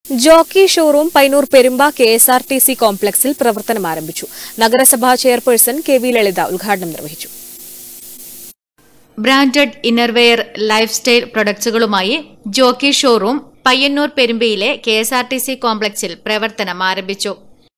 jockey showroom Payyanur Perumba K S R T C കോംപ്ലക്സിൽ പ്രവർത്തനം ആരംഭിച്ചു നഗരസഭാ ചെയർപേഴ്സൺ കെ വി ലളിത ഉദ്ഘാടനം നിർവഹിച്ചു ബ്രാൻഡഡ് ഇന്നർവെയർ ലൈഫ് സ്റ്റൈൽ പ്രൊഡക്ട്സുകളുമായി ജോക്കി ഷോറൂം പയ്യന്നൂർ പെരുമ്പയിലെ K S R T C കോംപ്ലക്സിൽ പ്രവർത്തനം ആരംഭിച്ചു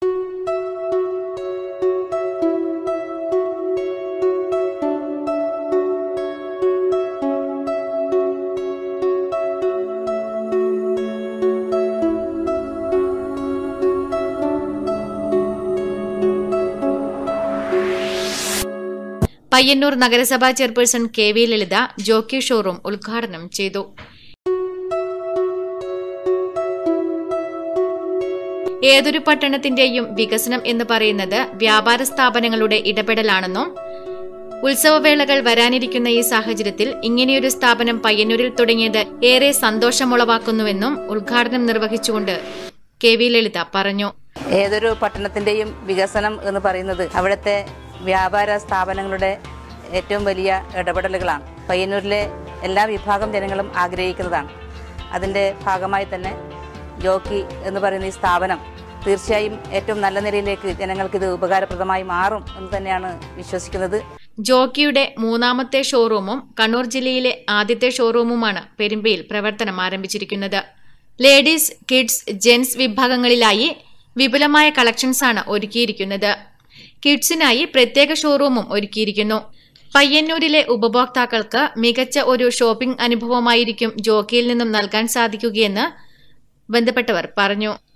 പയ്യന്നൂർ നഗരസഭാ chairperson K V Lalitha Jockey showroom ഉദ്ഘാടനം ചെയ്തു ഏതൊരു പട്ടണത്തിന്റെയും വികസനം എന്ന് പറയുന്നത് വ്യാപാര സ്ഥാപനങ്ങളുടെ ഇടപെടലാണെന്നും ഉത്സവവേളകൾ വരാനിരിക്കുന്ന ഈ സാഹചര്യത്തിൽ ഇങ്ങനെയൊരു സ്ഥാപനം പയ്യന്നൂരിൽ തുടങ്ങിയത് ഏറെ സന്തോഷമുളവാക്കുന്നുവെന്നും ഉദ്ഘാടനം നിർവഹിച്ചുകൊണ്ട് കെ വി ലളിത പറഞ്ഞു ഏതൊരു പട്ടണത്തിന്റെയും വികസനം എന്ന് പറയുന്നത് അവിടുത്തെ വ്യാപാര സ്ഥാപനങ്ങളുടെ ഏറ്റവും വലിയ ഇടപെടലുകളാണ് പയ്യന്നൂരിലെ എല്ലാ വിഭാഗം ജനങ്ങളും ആഗ്രഹിക്കുന്നതാണ് അതിൻ്റെ ഭാഗമായി തന്നെ ജോക്കി എന്ന് പറയുന്ന ഈ സ്ഥാപനം തീർച്ചയായും ഏറ്റവും നല്ല നിലയിലേക്ക് ജനങ്ങൾക്കിത് ഉപകാരപ്രദമായി മാറും എന്ന് തന്നെയാണ് വിശ്വസിക്കുന്നത് ജോക്കിയുടെ മൂന്നാമത്തെ ഷോറൂമും കണ്ണൂർ ജില്ലയിലെ ആദ്യത്തെ ഷോറൂമുമാണ് പെരുമ്പയിൽ പ്രവർത്തനം ആരംഭിച്ചിരിക്കുന്നത് ലേഡീസ് കിഡ്സ് ജെന്റ്സ് വിഭാഗങ്ങളിലായി വിപുലമായ കളക്ഷൻസാണ് ഒരുക്കിയിരിക്കുന്നത് കിഡ്സിനായി പ്രത്യേക ഷോറൂമും ഒരുക്കിയിരിക്കുന്നു പയ്യന്നൂരിലെ ഉപഭോക്താക്കൾക്ക് മികച്ച ഒരു ഷോപ്പിംഗ് അനുഭവമായിരിക്കും ജോക്കിയിൽ നിന്നും നൽകാൻ സാധിക്കുകയെന്ന് ബന്ധപ്പെട്ടവർ പറഞ്ഞു